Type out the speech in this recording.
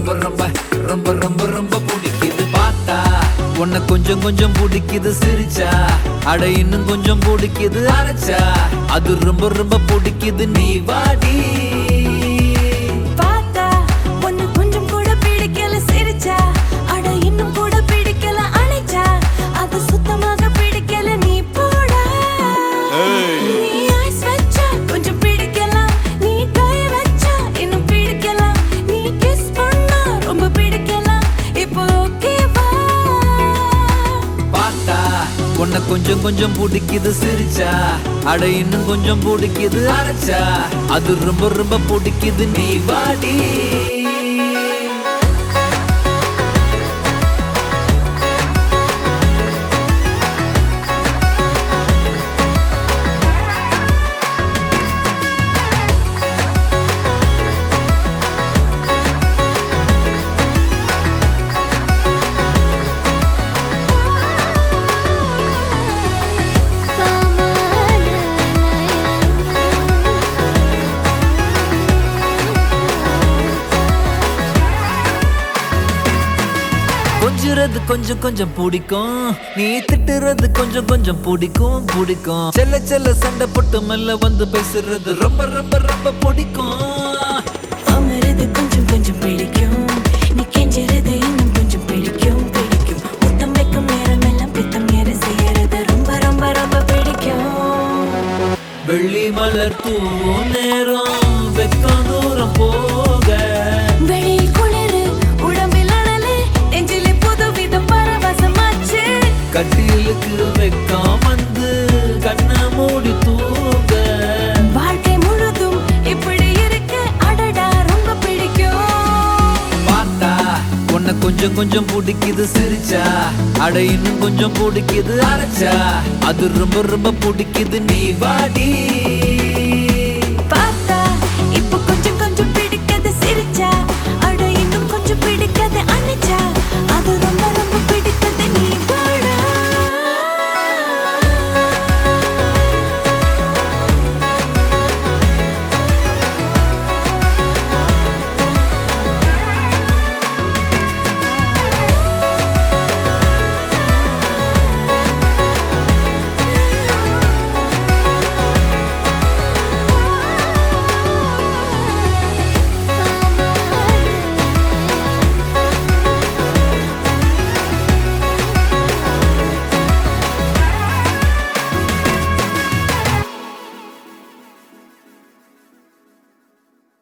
ரொம்ப ரொம்ப ரொம்ப ரொம்ப ரொம்ப பிடிக்குது பார்த்தா உன்னை கொஞ்சம் கொஞ்சம் பிடிக்குது சிரிச்சா அட இன்னும் கொஞ்சம் பிடிக்குது அரைச்சா அது ரொம்ப ரொம்ப பிடிக்குது நீ வாடி பார்த்தா ஒன்னு கொஞ்சம் கூட பிடிக்கல சிரிச்சா அட இன்னும் கூட பிடிக்கல அணைச்சா அது சுத்தமாக பிடிக்கல நீ போடா நீ ஐஸ் வச்சா கொஞ்சம் பிடிக்கலாம் நீ கை வச்சா இன்னும் பிடிக்கலாம் நீ கிஸ் பண்ணா ரொம்ப பிடிக்கலாம் இப்போ ஓகேவா பார்த்தா உன்னை கொஞ்சம் கொஞ்சம் பிடிக்குது சிரிச்சா அட இன்னும் கொஞ்சம் பிடிக்குது அரைச்சா அது ரொம்ப ரொம்ப பிடிக்குது நீ வாடி கொஞ்சுறது கொஞ்சம் கொஞ்சம் பிடிக்கும் நீ திட்டுறது கொஞ்சம் கொஞ்சம் பிடிக்கும் பிடிக்கும் செல்ல செல்ல சண்டை போட்டு மெல்ல வந்து பேசுறது ரொம்ப ரொம்ப ரொம்ப பிடிக்கும் அமருது கொஞ்சம் கொஞ்சம் பிடிக்கும் நீ கெஞ்சுறது இன்னும் கொஞ்சம் பிடிக்கும் பிடிக்கும் முத்தம் வைக்கும் நேரம் எல்லாம் பித்தம் ஏற செய்யறது ரொம்ப ரொம்ப ரொம்ப பிடிக்கும் வெள்ளி மலர் தூவும் நேரம் வெக்கம் தூரம் போக வெளியில் குளிரு உடம்பில் அனலு நெஞ்சிலே புதுவிதம் பரவசமாச்சு கட்டிலுக்கு வெக்கம் வந்து கண்ணை மூடி தூங்க வாழ்க்கை முழுதும் இப்படி இருக்கு அடடா ரொம்ப பிடிக்கும் பார்த்தா உன்னை கொஞ்சம் கொஞ்சம் பிடிக்குது சிரிச்சா அட இன்னும் கொஞ்சம் பிடிக்குது அரைச்சா அது ரொம்ப ரொம்ப பிடிக்குது நீ வாடி